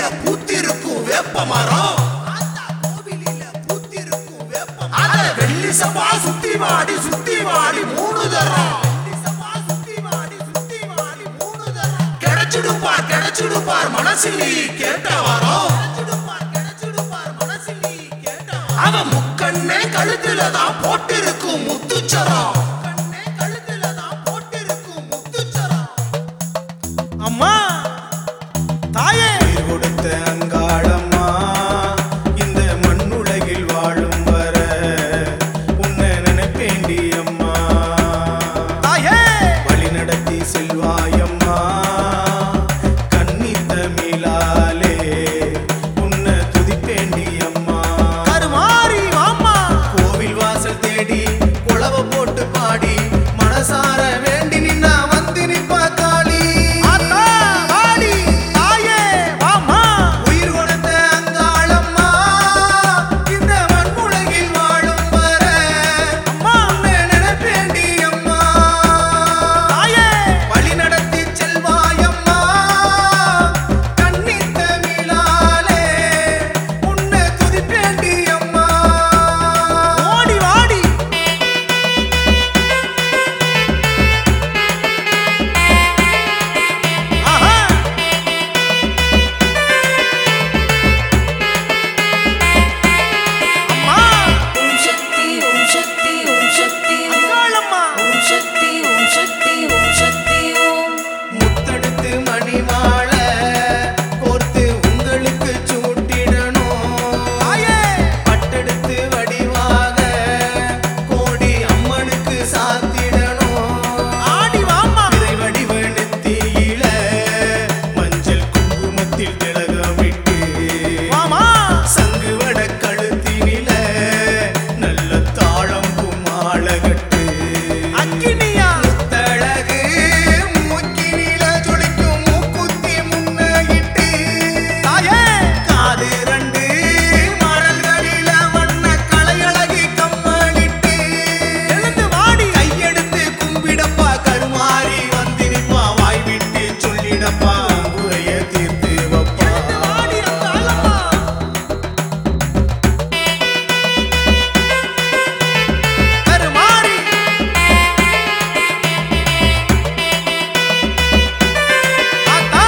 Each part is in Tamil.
பூத்திருக்கும் வேப்ப மரம் அத வெள்ளி சபா சுத்தி வாடி சுத்தி வாடி மூணு தரம் கிடைச்சிடுப்பார் கிடைச்சிடுப்பார் மனசில் நீ கேட்ட வரோம் அவன் முக்கண்ணே கழுத்துல தான் போட்டிருக்கும் முத்துச்சரம் அம்மா தாயே உயிர் கொடுத்த அங்காளம்மா இந்த மண்ணுலகில் வாழும் வர உன்னை நினைப்பேண்டி அம்மா தாயே வழி நடத்தி செல்வாயம்மா கன்னி தமிழாலே உன்னை துதிப்பேண்டி அம்மா கருமாரி வாம்மா கோவில் வாசல் தேடி குளவ போட்டு பாடி மனசார வேண்டி நின்னா வந்து நிப்பா காளி ஆத்தா வாடி தாயே வாம்மா உயிர் கொடுத்த அங்காளம்மா இந்த மண்ணுலகில் வாழும் வர அம்மா உன்னை நினைப்பேண்டி அம்மா தாயே வழி நடத்தி செல்வாயம்மா கன்னி தமிழாலே உன்னை துதிப்பேண்டி அம்மா ஓடி வாடி ஆஹா அம்மா ஓம் சக்தி ஓம் சக்தி ஓம் சக்தி அங்காளம்மா ஓம் சக்தி ஓம் சக்தி ஓம் சக்தி ஓம் முத்தெடுத்து மணிமாலை கோர்த்து உங்களுக்கு சூட்டிடணும் தாயே பட்டெடுத்து வடிவாக கோடி அம்மனுக்கு சாத்திடணும் ஆடி வாம்மா பிறை வடிவ நெத்தியில மஞ்சள் குங்குமத்தில் திலகமிட்டு வாமா சங்கு வட கழுத்தினில நல்ல தாளம் குமாளகட்டு அக்கினியா முத்தழகு மூக்கினில ஜொலிக்கும் மூக்குத்தி முன்னையிட்டு தாயே காது ரெண்டு மரல்களில வண்ண கலையழகி கம்மலிட்டு எழுந்து வாடி கையெடுத்து கும்பிடப்பா கருமாறி வந்திருப்பா வாய் விட்டு சொல்லிடப்பா குறைய தீர்த்து வப்பா வாடி அங்காளம்மா கருமாரி ஆத்தா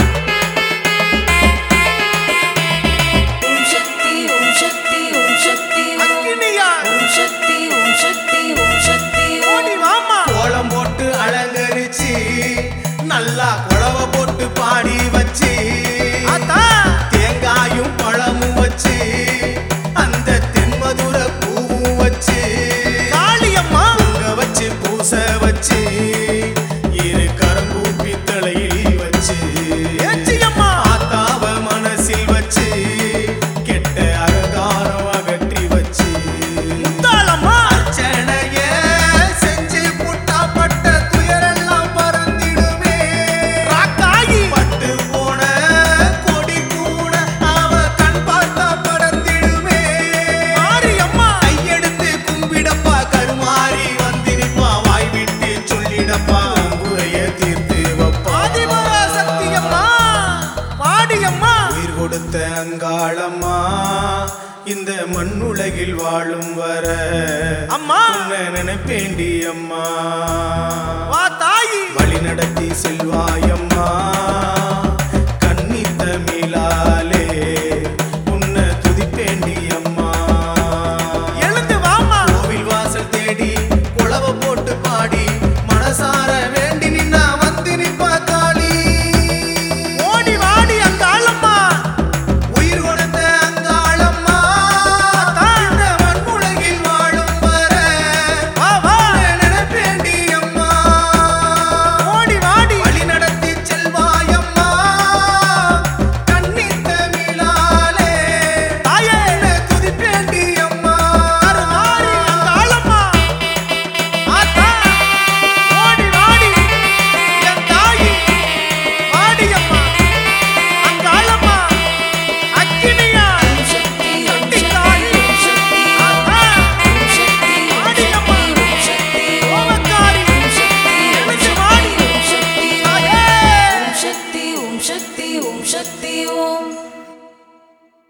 ஓம் சக்தி ஓம் சக்தி ஓம் சக்தி அக்கினியா ஓம் சக்தி ஓம் சக்தி ஓம் சக்தி ஓடி வாம்மா கோலம் போட்டு அலங்கரிச்சு நல்லா குழவ போட்டு பாடி வச்சு ஆத்தா தேங்காயும் பழமும் வச்சு அந்த தென்மதுர பூவும் வச்சு காளியம்மா பொங்க வச்சு பூச வச்சு இரு கரங்கூப்பி தலையில் வச்சு ஏச்சியம்மா ஆத்தாவ மனசில் வச்சு கெட்ட அகங்காரம் அகற்றி வச்சு முத்தாளம்மா அர்ச்சனைய செஞ்சு புட்டாப்பட்ட துயரெல்லாம் பறந்திடுமே ராக்காயி பட்டு போன கொடி கூட அவ கண் பார்த்தா பறந்திடுமே மாரியம்மா கையெடுத்து கும்பிடப்பா கருமாறி வந்திருப்பா வாய் விட்டு சொல்லிடப்பா குறைய தீர்த்து வப்பா ஆதிபர சக்தியம்மா வாடியம்மா உயிர் கொடுத்த அங்காளம்மா இந்த மண்ணுலகில் வாழும் வர அம்மா உன்னை நினைப்பேண்டி அம்மா வா தாயி வழி நடத்தி செல்வாயம்மா கன்னி தமிழாலே உன்னை துதிப்பேண்டி அம்மா எழுந்து வாம்மா கோவில் வாசல் தேடி குளவ போட்டு பாடி மனசார வேண்டி நின்னா வந்து நிப்பா காளி ஓடி வாடி அங்காளம்மா உயிர் கொடுத்த அங்காளம்மா இந்த மண்ணுலகில் வாழும் வர வா வா உன்னை நினைப்பேண்டி அம்மா ஓடி வாடி வழி நடத்தி செல்வாயம்மா ஓம் சக்தி ஓம்